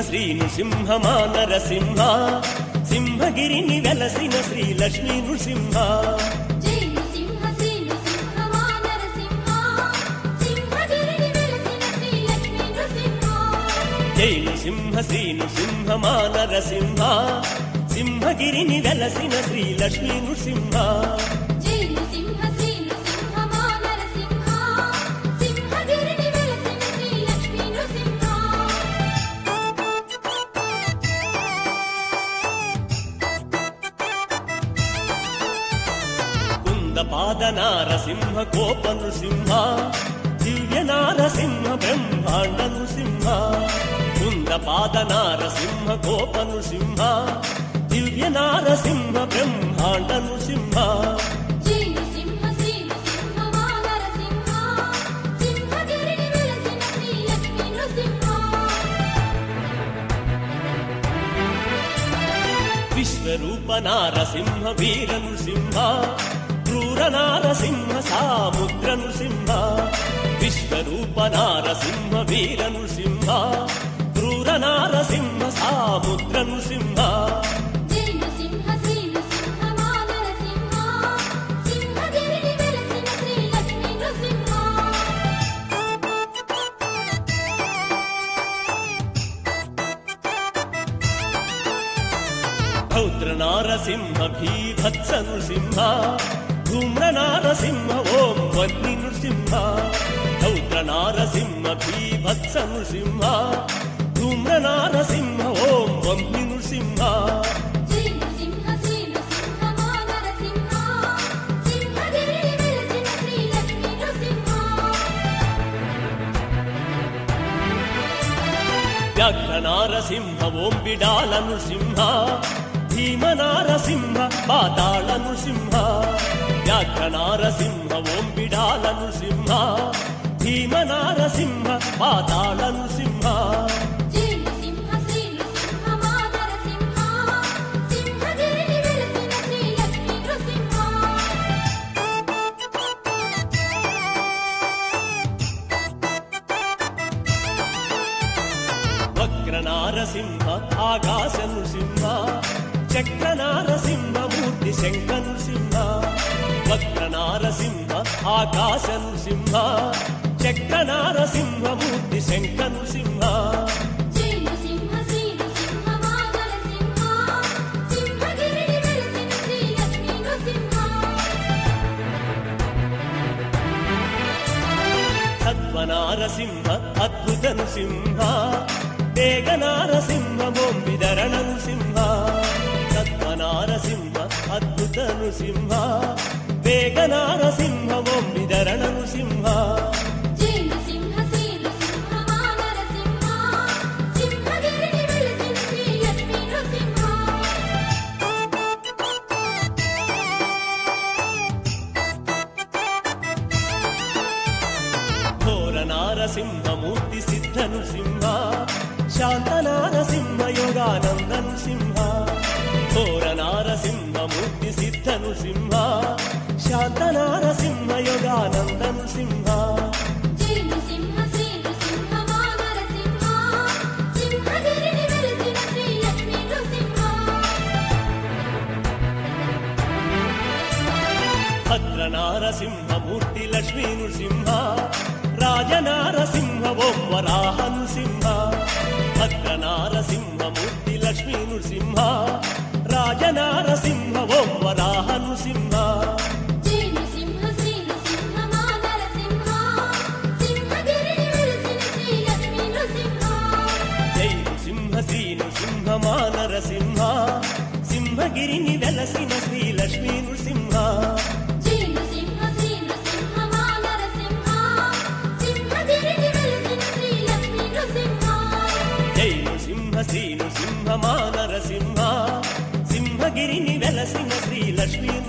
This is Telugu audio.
శ్రీ నృసింహ మా నరసింహ సింహగిరిని వెలసిన శ్రీ లక్ష్మీ నృసింహ జై నృసింహ శ్రీ నృసింహ మా నరసింహ సింహగిరిని వెలసిన శ్రీ లక్ష్మీ నృసింహ జై నృసింహ శ్రీ నృసింహ మా నరసింహ సింహగిరిని వెలసిన శ్రీ లక్ష్మీ నృసింహ జై నృసింహ శ్రీ నృసింహ మా నరసింహ సింహగిరిని వెలసిన శ్రీ లక్ష్మీ నృసింహ కుంద పాద నారసింహ కోప నృసింహ దివ్య నారసింహ బ్రహ్మాండ నృసింహ కుంద పాద నారసింహ కోప నృసింహ దివ్య నారసింహ బ్రహ్మాండ నృసింహ జై నృసింహ శ్రీ నృసింహ మా నరసింహ సింహగిరిని వెలసిన శ్రీ లక్ష్మీ నృసింహ విశ్వరూప నారసింహ వీర నృసింహ క్రూర నారసింహ సాముద్ర నృసింహ విశ్వరూప నారసింహ వీర నృసింహ క్రూర నారసింహ సాముద్ర నృసింహ జై నృసింహ శ్రీ నృసింహ మా నరసింహ సింహగిరిని వెలసిన శ్రీ లక్ష్మీ నృసింహ రౌద్ర నారసింహ భీభత్స నృసింహ ధూమ్ర నారసింహ ఓం వల్లి నృసింహ రౌద్ర నారసింహ భీభత్స నృసింహ ధూమ్ర నారసింహ ఓం వల్లి నృసింహ జై నృసింహ శ్రీ నృసింహ మా నరసింహ సింహగిరిని వెలసిన శ్రీ లక్ష్మీ నృసింహ వ్యాఘ్ర నారసింహ ఓం బిడాల నృసింహ భీమ నారసింహ పాతాళ నృసింహ వ్యాఘ్ర నారసింహ ఓం బిడాల నృసింహ భీమ నారసింహ పాతాళ నృసింహ జై నృసింహ శ్రీ నృసింహ మా నరసింహ సింహగిరిని వెలసిన శ్రీ లక్ష్మీ నృసింహ వక్ర నారసింహ ఆకాశ నృసింహ చక్ర నారసింహ మూర్తి శంఖ నృసింహ వక్ర నారసింహ ఆకాశ నృసింహ చక్ర నారసింహ మూర్తి శంఖ నృసింహ జై నృసింహ శ్రీ నృసింహ మా నరసింహ సింహగిరిని వెలసిన శ్రీ లక్ష్మీ నృసింహ సత్వనారసింహ అద్భుత నృసింహ వేగ నారసింహ బొంబిధరణ నృసింహ సత్వనారసింహ అద్భుత నృసింహ వేగ నారసింహ బొంబిధరణ నృసింహ జై నృసింహ శ్రీ నృసింహ మా నరసింహ సింహగిరిని వెలసిన శ్రీ లక్ష్మీ నృసింహ ఘోర నారసింహ మూర్తి సిద్ధ నృసింహ శాంత నారసింహ యోగానంద నృసింహ ఘోర నారసింహ మూర్తి సిద్ధ నృసింహ శాంత నారసింహ యోగానంద నృసింహ జై నృసింహ శ్రీ నృసింహ మా నరసింహ సింహగిరిని వెలసిన శ్రీ లక్ష్మీ నృసింహ భద్ర నారసింహ మూర్తి లక్ష్మీ నృసింహ రాజ నారసింహ ఓం వరాహ నృసింహ భద్ర నారసింహ మూర్తి లక్ష్మీ నృసింహ రాజ నారసింహ ఓం వరాహ నృసింహ జై నృసింహ శ్రీ నృసింహ మా నరసింహ సింహగిరిని వెలసిన శ్రీ లక్ష్మీ నృసింహ జై నృసింహ శ్రీ నృసింహ మా నరసింహ సింహగిరిని వెలసిన శ్రీ లక్ష్మీ నృసింహ జై నృసింహ శ్రీ నృసింహ మా నరసింహ సింహగిరిని వెలసిన శ్రీ లక్ష్మీ నృసింహ జై నృసింహ శ్రీ నృసింహ మా నరసింహ సింహగిరిని వెలసిన శ్రీ లక్ష్మీ